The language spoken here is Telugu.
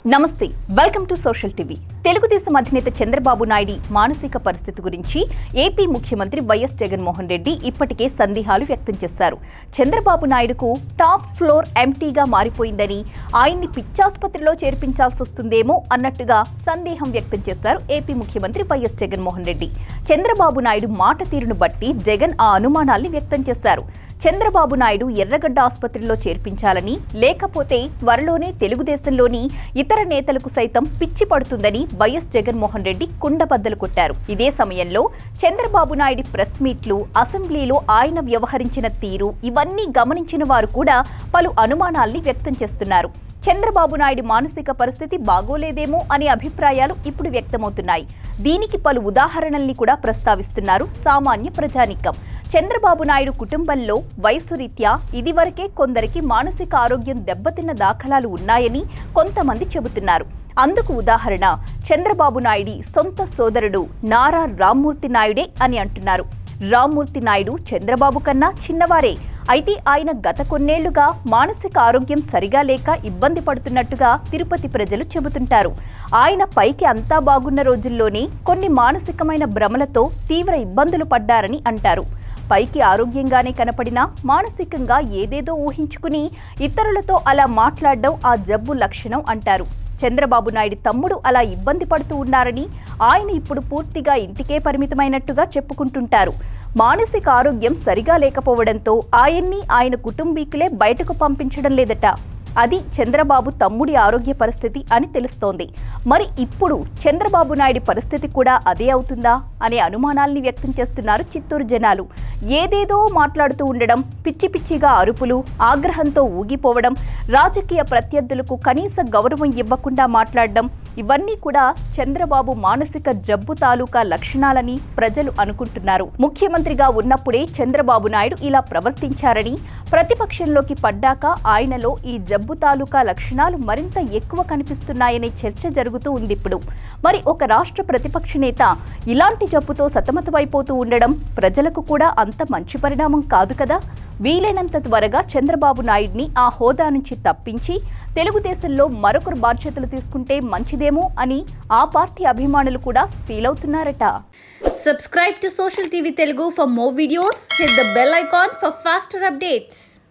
నమస్తే welcome to social TV Telugu Desam అధినేత చంద్రబాబు నాయుడు మానసిక పరిస్థితి గురించి ఏపీ ముఖ్యమంత్రి వైఎస్ జగన్మోహన్ రెడ్డి ఇప్పటికే సందేహాలు వ్యక్తం చేశారు చంద్రబాబు నాయుడుకు టాప్ ఫ్లోర్ ఎంటీగా మారిపోయిందని ఆయన్ని పిచ్చాసుపత్రిలో చేర్పించాల్సి వస్తుందేమో అన్నట్టుగా సందేహం వ్యక్తం చేశారు ఏపీ ముఖ్యమంత్రి వైఎస్ జగన్మోహన్ రెడ్డి చంద్రబాబు నాయుడు మాట తీరును బట్టి జగన్ ఆ అనుమానాల్ని వ్యక్తం చేశారు చంద్రబాబు నాయుడు ఎర్రగడ్డ ఆసుపత్రిలో చేర్పించాలని లేకపోతే త్వరలోనే తెలుగుదేశంలోని ఇతర నేతలకు సైతం పిచ్చి పడుతుందని వైఎస్ జగన్మోహన్ రెడ్డి కుండబద్దలు కొట్టారు ఇదే సమయంలో చంద్రబాబు నాయుడు ప్రెస్ మీట్లు అసెంబ్లీలో ఆయన వ్యవహరించిన తీరు ఇవన్నీ గమనించిన వారు కూడా పలు అనుమానాల్ని వ్యక్తం చేస్తున్నారు చంద్రబాబు నాయుడు మానసిక పరిస్థితి బాగోలేదేమో అనే అభిప్రాయాలు ఇప్పుడు వ్యక్తమవుతున్నాయి దీనికి పలు ఉదాహరణల్ని కూడా ప్రస్తావిస్తున్నారు సామాన్య ప్రజానికం చంద్రబాబు నాయుడు కుటుంబంలో వయసు రీత్యా ఇదివరకే కొందరికి మానసిక ఆరోగ్యం దెబ్బతిన్న దాఖలాలు ఉన్నాయని కొంతమంది చెబుతున్నారు అందుకు ఉదాహరణ చంద్రబాబు నాయుడి సొంత సోదరుడు నారా రామ్మూర్తి నాయుడే అని అంటున్నారు రామ్మూర్తి నాయుడు చంద్రబాబు కన్నా చిన్నవారే అయితే ఆయన గత కొన్నేళ్లుగా మానసిక ఆరోగ్యం సరిగా లేక ఇబ్బంది పడుతున్నట్టుగా తిరుపతి ప్రజలు చెబుతుంటారు ఆయన పైకి అంతా బాగున్న రోజుల్లోనే కొన్ని మానసికమైన భ్రమలతో తీవ్ర ఇబ్బందులు పడ్డారని అంటారు పైకి ఆరోగ్యంగానే కనపడినా మానసికంగా ఏదేదో ఊహించుకుని ఇతరులతో అలా మాట్లాడడం ఆ జబ్బు లక్షణం అంటారు చంద్రబాబు నాయుడు తమ్ముడు అలా ఇబ్బంది పడుతూ ఉన్నారని ఆయన ఇప్పుడు పూర్తిగా ఇంటికే పరిమితమైనట్టుగా చెప్పుకుంటుంటారు మానసిక ఆరోగ్యం సరిగా లేకపోవడంతో ఆయన్ని ఆయన కుటుంబీకులే బయటకు పంపించడం లేదట అది చంద్రబాబు తమ్ముడి ఆరోగ్య పరిస్థితి అని తెలుస్తోంది మరి ఇప్పుడు చంద్రబాబు నాయుడి పరిస్థితి కూడా అదే అవుతుందా అనే అనుమానాల్ని వ్యక్తం చేస్తున్నారు చిత్తూరు జనాలు ఏదేదో మాట్లాడుతూ ఉండడం పిచ్చి పిచ్చిగా అరుపులు ఆగ్రహంతో ఊగిపోవడం రాజకీయ ప్రత్యర్థులకు కనీస గౌరవం ఇవ్వకుండా మాట్లాడడం ఇవన్నీ కూడా చంద్రబాబు మానసిక జబ్బు తాలూకా లక్షణాలని ప్రజలు అనుకుంటున్నారు ముఖ్యమంత్రిగా ఉన్నప్పుడే చంద్రబాబు నాయుడు ఇలా ప్రవర్తించారని ప్రతిపక్షంలోకి పడ్డాక ఆయనలో ఈ జబ్బు తాలూకా లక్షణాలు మరింత ఎక్కువ కనిపిస్తున్నాయనే చర్చ జరుగుతూ ఉంది ఇప్పుడు మరి ఒక రాష్ట్ర ప్రతిపక్ష నేత ఇలాంటి జబ్బుతో సతమతమైపోతూ ఉండడం ప్రజలకు కూడా అంత మంచి పరిణామం కాదు కదా వీలైనంత త్వరగా చంద్రబాబు నాయుడిని ఆ హోదా నుంచి తప్పించి తెలుగుదేశంలో మరొకరు బాధ్యతలు తీసుకుంటే మంచిదేమో అని ఆ పార్టీ అభిమానులు కూడా ఫీల్ అవుతున్నారట Subscribe to Social TV Telugu for more videos. Hit the bell icon for faster updates.